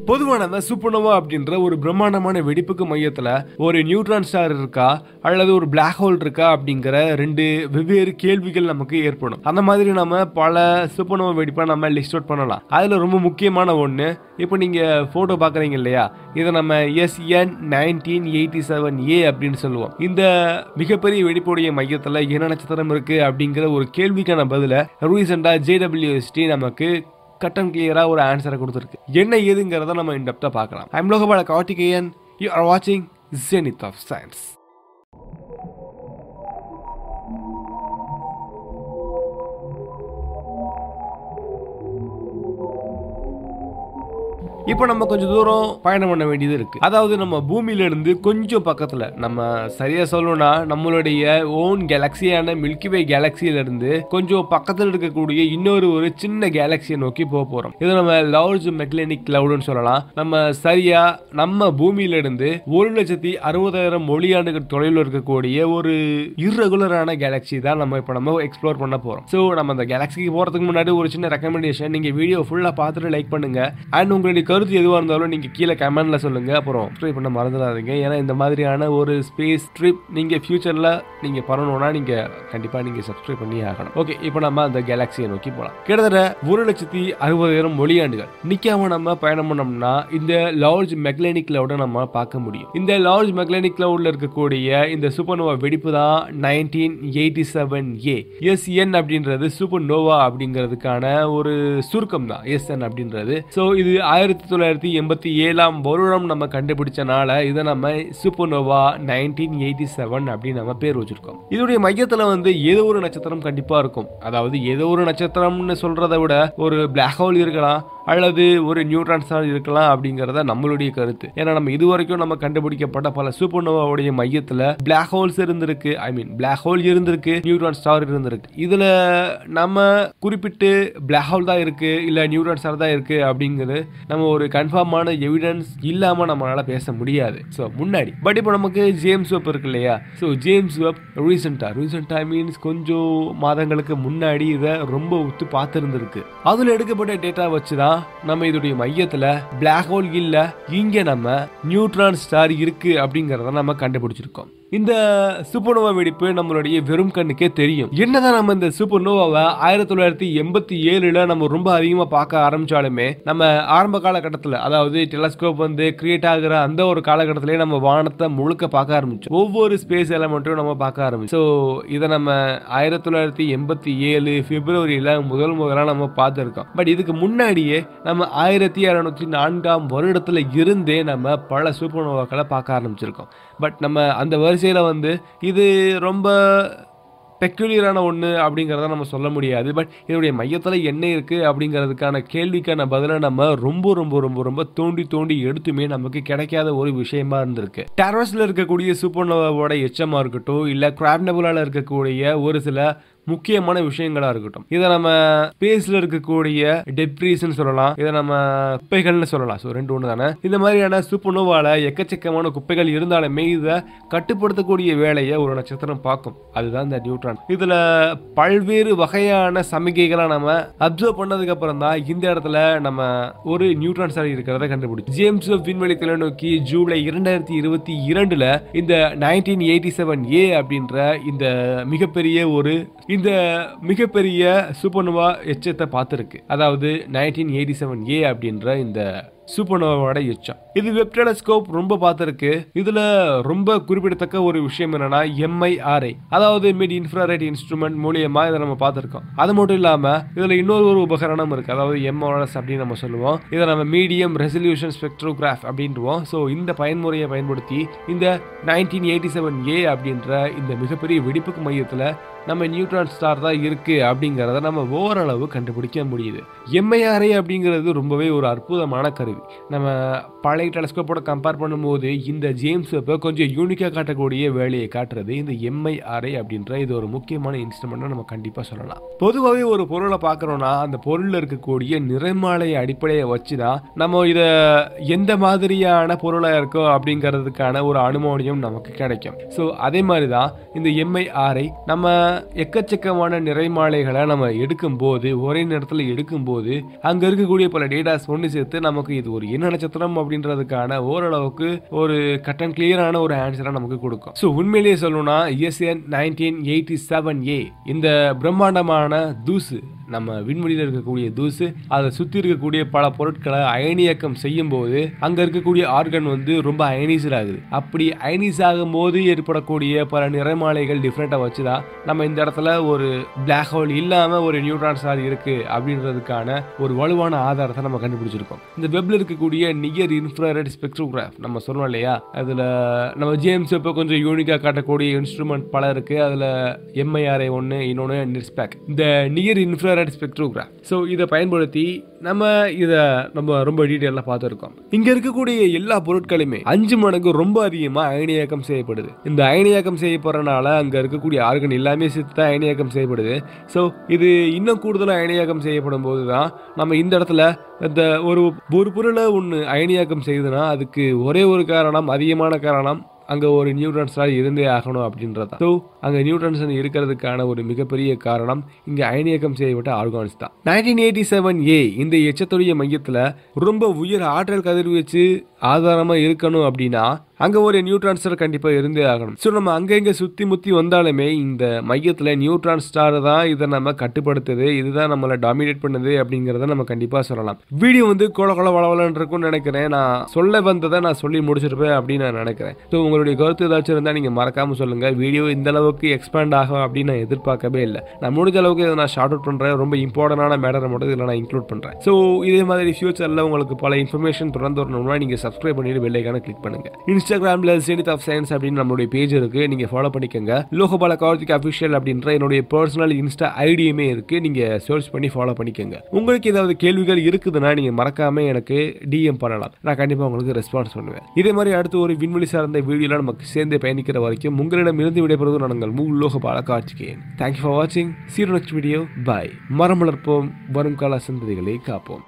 பொதுவா நம்ம சூப்பர்னோவா அப்படின்ற ஒரு பிரம்மாண்டமான வெடிப்புக்கு மையத்துல ஒரு நியூட்ரான் ஸ்டார் இருக்கா அல்லது ஒரு பிளாக் ஹோல் இருக்கா அப்படிங்கிற ரெண்டு வெவ்வேறு கேள்விகள் நமக்கு ஏற்படும் அந்த மாதிரி நம்ம பல சூப்பர்னோவா வெடிப்பை நம்ம லிஸ்ட் அவுட் பண்ணலாம் அதுல ரொம்ப முக்கியமான ஒண்ணு இப்போ நீங்க போட்டோ பாக்குறீங்க இல்லையா இதை நம்ம SN nineteen eighty seven A அப்படின்னு சொல்லுவோம் இந்த மிகப்பெரிய வெடிப்புடைய மையத்துல என்ன நட்சத்திரம் இருக்கு அப்படிங்கிற ஒரு கேள்விக்கான பதில ரீசெண்டா ஜேடபிள்யூஎஸ்டி நமக்கு கட் அண்ட் கிளியரா ஒரு ஆன்சரை கொடுத்துருக்கு என்ன ஏதுங்கிறத நம்ம இன் டெப்தா பார்க்கலாம் I'm Lokapala Karthikeyan you are வாட்சிங் ஜெனித் ஆஃப் சயின்ஸ் இப்போ நம்ம கொஞ்சம் தூரம் பயணம் பண்ண வேண்டியது இருக்கு அதாவது நம்ம பூமியில இருந்து கொஞ்சம் பக்கத்துல நம்ம சரியா சொல்லணும்னா நம்மளுடைய ஓன் கேலக்சியான மில்கி வே கேலக்சியில இருந்து கொஞ்சம் பக்கத்துல இருக்கக்கூடிய இன்னொரு ஒரு சின்ன கேலக்சியை நோக்கி போக போறோம் இது நம்ம லார்ஜ் மெக்லெனிக் கிளவுட்னு சொல்லலாம் நம்ம சரியா நம்ம பூமியில இருந்து ஒரு லட்சத்தி அறுபதாயிரம் ஒளியாண்டுகள் தொலைவில் இருக்கக்கூடிய ஒரு இர்ரெகுலரான கேலக்சி தான் நம்ம இப்போ நம்ம எக்ஸ்ப்ளோர் பண்ண போறோம் ஸோ நம்ம அந்த கேலக்சிக்கு போறதுக்கு முன்னாடி ஒரு சின்ன ரெக்கமெண்டேஷன் நீங்க வீடியோ ஃபுல்லா பார்த்துட்டு லைக் பண்ணுங்க அண்ட் உங்களுடைய கருத்து எதுவாக இருந்தாலும் நீங்கள் கீழே கமெண்ட்ல சொல்லுங்க அப்புறம் சப்ஸ்கிரைப் பண்ண மறந்துடாதீங்க ஏன்னா இந்த மாதிரியான ஒரு ஸ்பேஸ் ட்ரிப் நீங்கள் ஃபியூச்சரில் நீங்கள் பண்ணணும்னா நீங்கள் கண்டிப்பாக நீங்கள் சப்ஸ்கிரைப் பண்ணி ஆகணும் ஓகே இப்போ நம்ம அந்த கேலக்சியை நோக்கி போகலாம் கிட்டத்தட்ட ஒரு லட்சத்தி அறுபதாயிரம் ஒளியாண்டுகள் நிற்காம நம்ம பயணம் பண்ணோம்னா இந்த லார்ஜ் மெக்லனிக் கிளவுட நம்ம பார்க்க முடியும் இந்த லார்ஜ் மெக்லனிக் கிளவுட்ல இருக்கக்கூடிய இந்த சூப்பர் நோவா வெடிப்பு தான் nineteen eighty seven A S N அப்படின்றது சூப்பர் நோவா அப்படிங்கிறதுக்கான ஒரு சுருக்கம் தான் எஸ் என் அப்படின்றது ஸோ இது ஆயிரத்தி தொள்ளாயிரத்தி எண்பத்தி ஏழாம் வருடம் நம்ம கண்டுபிடிச்சனால இதை நம்ம சூப்பர்னோவா நைன்டீன் எயிட்டி செவன் அப்படின்னு நம்ம பேர் வச்சிருக்கோம் இதோடைய மையத்துல வந்து ஏதோ ஒரு நட்சத்திரம் கண்டிப்பா இருக்கும் அதாவது ஏதோ ஒரு நட்சத்திரம்னு சொல்றதை விட ஒரு பிளாக் ஹோல் இருக்கலாம் அல்லது ஒரு நியூட்ரான் ஸ்டார் இருக்கலாம் அப்படிங்கறத நம்மளுடைய கருத்து ஏன்னா நம்ம இதுவரைக்கும் நம்ம கண்டுபிடிக்கப்பட்ட பல சூப்பர்னோவாவுடைய மையத்துல பிளாக் ஹோல்ஸ் இருந்திருக்கு ஐ மீன் பிளாக் ஹோல் இருந்திருக்கு நியூட்ரான் ஸ்டார் இருந்திருக்கு இதுல நம்ம குறிப்பிட்டு பிளாக் ஹோல் தான் இருக்கு இல்ல நியூட்ரான் ஸ்டார் தான் இருக்கு அப்படிங்கிறது நம்ம ஒரு கன்ஃபார்மான எவிடன்ஸ் இல்லாம நம்மளால பேச முடியாது ஸோ முன்னாடி பட் இப்போ நமக்கு ஜேம்ஸ் வெப் இருக்கு இல்லையா ஸோ ஜேம்ஸ் வெப் ரீசெண்டா ரீசெண்டா மீன்ஸ் கொஞ்சம் மாதங்களுக்கு முன்னாடி இதை ரொம்ப உத்து பார்த்துருந்துருக்கு அதுல எடுக்கப்பட்ட டேட்டா வச்சு தான் நம்ம இதோடைய மையத்துல பிளாக் ஹோல் இல்ல இங்க நம்ம நியூட்ரான் ஸ்டார் இருக்கு அப்படிங்கறத நம்ம கண்டுபிடிச்சிருக்கோம் இந்த சூப்பர்னோவா வெடிப்பு நம்மளுடைய வெறும் கண்ணுக்கே தெரியும் என்னதான் நம்ம இந்த சூப்பர்னோவாவை ஆயிரத்தி தொள்ளாயிரத்தி எண்பத்தி ஏழுல நம்ம ரொம்ப அதிகமா பார்க்க ஆரம்பிச்சாலுமே நம்ம ஆரம்ப காலகட்டத்தில் அதாவது டெலஸ்கோப் வந்து கிரியேட் ஆகுற அந்த ஒரு காலகட்டத்திலே நம்ம வானத்தை முழுக்க பார்க்க ஆரம்பிச்சோம் ஒவ்வொரு ஸ்பேஸ் எலமெண்ட்டும் நம்ம பார்க்க ஆரம்பிச்சோம் ஸோ இதை நம்ம ஆயிரத்தி தொள்ளாயிரத்தி எண்பத்தி ஏழு பிப்ரவரியில முதல் முதலாக நம்ம பார்த்துருக்கோம் பட் இதுக்கு முன்னாடியே நம்ம ஆயிரத்தி அறுநூத்தி நான்காம் வருடத்துல இருந்தே நம்ம பல சூப்பர்னோவாக்களை பார்க்க ஆரம்பிச்சிருக்கோம் பட் நம்ம அந்த வரிசையில வந்து இது ரொம்ப பெக்குலியரான ஒன்று அப்படிங்கிறத நம்ம சொல்ல முடியாது பட் இதனுடைய மையத்தில் என்ன இருக்குது அப்படிங்கிறதுக்கான கேள்விக்கான பதிலை நம்ம ரொம்ப ரொம்ப ரொம்ப ரொம்ப தோண்டி தோண்டி எடுத்துமே நமக்கு கிடைக்காத ஒரு விஷயமா இருந்திருக்கு டெரஸ்ல இருக்கக்கூடிய சூப்பர்னோவாவோட எச்சமாக இருக்கட்டும் இல்லை கிராப்னபுலால இருக்கக்கூடிய ஒரு சில முக்கியமான விஷயங்களா இருக்கட்டும் இதை நம்ம ஸ்பேஸ்ல இருக்கக்கூடிய டெப்ரீஸ்னு சொல்லலாம் இதை நம்ம குப்பைகள்னு சொல்லலாம் ஸோ ரெண்டு ஒன்று தானே இந்த மாதிரியான சூப்பர்னோவால எக்கச்சக்கமான குப்பைகள் இருந்தாலுமே இதை கட்டுப்படுத்தக்கூடிய வேலையை ஒரு நட்சத்திரம் பார்க்கும் அதுதான் இந்த நியூட்ரான் இதுல பல்வேறு வகையான சமிகைகளை நம்ம அப்சர்வ் பண்ணதுக்கு அப்புறம் தான் இந்த இடத்துல நம்ம ஒரு நியூட்ரான் ஸ்டார் இருக்கிறத கண்டுபிடிச்சு ஜேம்ஸ் வெப் விண்வெளி தொலைநோக்கி ஜூலை இரண்டாயிரத்தி இருபத்தி இரண்டுல இந்த நைன்டீன் எயிட்டி செவன் ஏ அப்படின்ற இந்த மிகப்பெரிய ஒரு இந்த மிகப்பெரிய சூப்பர்னோவா எச்சத்தை பார்த்துருக்கு அதாவது நைன்டீன் எயிட்டி செவன் ஏ அப்படின்ற இந்த சூப்பர்னோவாவோட எச்சம் இது வெப் டெலஸ்கோப் ரொம்ப பார்த்துருக்கு இதுல ரொம்ப குறிப்பிடத்தக்க ஒரு விஷயம் என்னன்னா எம்ஐஆர்ஐ அதாவது மிட் இன்ஃப்ராரெட் இன்ஸ்ட்ருமெண்ட் மூலியமா இதை நம்ம பார்த்துருக்கோம் அது மட்டும் இல்லாம இதுல இன்னொரு ஒரு உபகரணம் இருக்கு அதாவது எம்ஆர்எஸ் அப்படின்னு நம்ம சொல்லுவோம் இதை நம்ம மீடியம் ரெசல்யூஷன் ஸ்பெக்ட்ரோகிராஃப் அப்படின்ட்டுவோம் ஸோ இந்த பயன்முறையை பயன்படுத்தி இந்த நைன்டீன் எயிட்டி செவன் ஏ அப்படின்ற இந்த மிகப்பெரிய வெடிப்புக்கு மையத்துல நம்ம நியூட்ரான் ஸ்டார் தான் இருக்கு அப்படிங்கிறத நம்ம ஓரளவு கண்டுபிடிக்க முடியுது எம்ஐஆர்ஐ அப்படிங்கிறது ரொம்பவே ஒரு அற்புதமான கருவி நம்ம பழைய டெலஸ்கோப்போட கம்பேர் பண்ணும்போது இந்த ஜேம்ஸ் வெப்பை கொஞ்சம் யூனிக்காக காட்டக்கூடிய வேலையை காட்டுறது இந்த எம்ஐஆர்ஐ அப்படின்ற இது ஒரு முக்கியமான இன்ஸ்ட்ருமெண்ட் நம்ம கண்டிப்பாக சொல்லலாம் பொதுவாகவே ஒரு பொருளை பார்க்குறோம்னா அந்த பொருளில் இருக்கக்கூடிய நிறமாலை அடிப்படையை வச்சு தான் நம்ம இதை எந்த மாதிரியான பொருளாக இருக்கோ அப்படிங்கிறதுக்கான ஒரு அனுமானியம் நமக்கு கிடைக்கும் ஸோ அதே மாதிரி தான் இந்த எம்ஐஆர்ஐ நம்ம எக்கச்சக்கமான நிறைமாலைகளை நம்ம எடுக்கும்போது ஒரே நேரத்தில் எடுக்கும்போது அங்கே இருக்கக்கூடிய பல டேட்டாஸ் ஒன்று சேர்த்து நமக்கு இது ஒரு என்ன நட்சத்திரம் அப்படின்றதுக்கான ஓரளவுக்கு ஒரு கட் அண்ட் கிளியரான ஒரு ஆன்சரா நமக்கு கொடுக்கும் ஸோ உண்மையிலேயே சொல்லணும்னா ESN nineteen eighty seven A இந்த பிரம்மாண்டமான தூசு நம்ம விண்வெளியில் இருக்கக்கூடிய தூசு அதை சுற்றி இருக்கக்கூடிய பல பொருட்களை அயனியக்கம் செய்யும் போது அங்கே இருக்கக்கூடிய ஆர்கன் வந்து ரொம்ப அயனைஸ்ட் ஆகுது அப்படி அயனைஸ் ஆகும் போது ஏற்படக்கூடிய பல நிறமாலைகள் டிஃப்ரெண்ட்டாக வச்சு தான் நம்ம இந்த இடத்துல ஒரு பிளாக் ஹோல் இல்லாமல் ஒரு நியூட்ரான் ஸ்டார் இருக்கு அப்படின்றதுக்கான ஒரு வலுவான ஆதாரத்தை நம்ம கண்டுபிடிச்சிருக்கோம் இந்த வெப்ல இருக்கக்கூடிய நியர் இன்ஃப்ராரெட் ஸ்பெக்ட்ரோகிராஃப் நம்ம சொன்னோம் இல்லையா அதில் நம்ம ஜேம்ஸ் இப்போ கொஞ்சம் யூனிக்காக காட்டக்கூடிய இன்ஸ்ட்ருமெண்ட் பல இருக்கு அதில் எம்ஐஆர்ஐ ஒன்று இன்னொன்று நிர்ஸ்பேக் இந்த நியர் இன்ஃப்ராரெட் ஸ்பெக்ட்ரோகிராஃப் ஸோ இதை பயன்படுத்தி நம்ம இதை நம்ம ரொம்ப டீட்டெயிலாக பார்த்துருக்கோம் இங்கே இருக்கக்கூடிய எல்லா பொருட்களுமே அஞ்சு மடங்கு ரொம்ப அதிகமாக அயனியாக்கம் செய்யப்படுது இந்த அயனியாக்கம் செய்யப்படுறனால அங்கே இருக்கக்கூடிய ஆர்கன் எல்லாமே சேர்த்து தான் அயனியாக்கம் செய்யப்படுது ஸோ இது இன்னும் கூடுதலாக அயனியாக்கம் செய்யப்படும் போது தான் நம்ம இந்த இடத்துல இந்த ஒரு ஒரு பொருளை ஒன்று அயனியாக்கம் செய்யுதுன்னா அதுக்கு ஒரே ஒரு காரணம் அதிகமான காரணம் அங்கே ஒரு நியூட்ரன் ஸ்டார் இருந்தே ஆகணும் அப்படின்றதா ஸோ அங்கே நியூட்ரன்ஸ் இருக்கிறதுக்கான ஒரு மிகப்பெரிய காரணம் இங்கே அயனியக்கம் செய்யப்பட்ட ஆர்கான்ஸ் தான் நைன்டீன் எயிட்டி செவன் ஏ இந்த எச்சத்துடைய மையத்தில் ரொம்ப உயர் ஆற்றல் கதிர்வீச்சு ஆதாரமாக இருக்கணும் அப்படின்னா அங்கே ஒரு நியூட்ரான் ஸ்டார் கண்டிப்பாக இருந்தே ஆகணும் ஸோ நம்ம அங்கே இங்கே சுற்றி முற்றி வந்தாலுமே இந்த மையத்தில் நியூட்ரான் ஸ்டார் தான் இதை நம்ம கட்டுப்படுத்துது இதுதான் நம்மளை டாமினேட் பண்ணுது அப்படிங்கிறத நம்ம கண்டிப்பாக சொல்லலாம் வீடியோ வந்து கொல கொல வளவலன்னு இருக்கும்னு நினைக்கிறேன் நான் சொல்ல வந்ததை நான் சொல்லி முடிச்சிருப்பேன் அப்படின்னு நான் நினைக்கிறேன் ஸோ உங்களுடைய கருத்து ஏதாச்சும் இருந்தால் நீங்கள் மறக்காமல் சொல்லுங்கள் வீடியோ இந்த அளவுக்கு எக்ஸ்பேண்ட் ஆகும் அப்படின்னு நான் எதிர்பார்க்கவே இல்லை நான் முடிஞ்ச அளவுக்கு இதை நான் ஷார்ட் அவுட் பண்ணுறேன் ரொம்ப இம்பார்ட்டண்டான மேட்டரை மட்டும் இதில் நான் இன்க்ளூட் பண்ணுறேன் ஸோ இதே மாதிரி ஃபியூச்சரில் உங்களுக்கு பல இன்ஃபர்மேஷன் தொடர்ந்து வரணும்னா நீங்கள் சப்ஸ்கிரைப் பண்ணிட்டு பெல்லைக்கான கிளிக் பண்ணுங்கள் இன்ஸ்டாகிராமில் ஜெனித் ஆஃப் சயின்ஸ் அப்படின்னு நம்மளுடைய பேஜ் இருக்கு நீங்கள் ஃபாலோ பண்ணிக்கோங்க லோகபால கார்த்திக் அஃபிஷியல் அப்படின்ற என்னுடைய பர்சனல் இன்ஸ்டா ஐடியுமே இருக்கு நீங்கள் சர்ச் பண்ணி ஃபாலோ பண்ணிக்கோங்க உங்களுக்கு ஏதாவது கேள்விகள் இருக்குதுன்னா நீங்கள் மறக்காம எனக்கு டிஎம் பண்ணலாம் நான் கண்டிப்பாக உங்களுக்கு ரெஸ்பான்ஸ் பண்ணுவேன் இதே மாதிரி அடுத்து ஒரு விண்வெளி சார்ந்த வீடியோல நமக்கு சேர்ந்து பயணிக்கிற வரைக்கும் உங்களிடம் இருந்து விடைபெறுவது நாங்கள் மூ லோகபால கார்த்திகேயன் தேங்க்யூ ஃபார் வாட்சிங் சீரோ நெக்ஸ்ட் வீடியோ பாய் மரம் வளர்ப்போம் வரும் கால சந்ததிகளை காப்போம்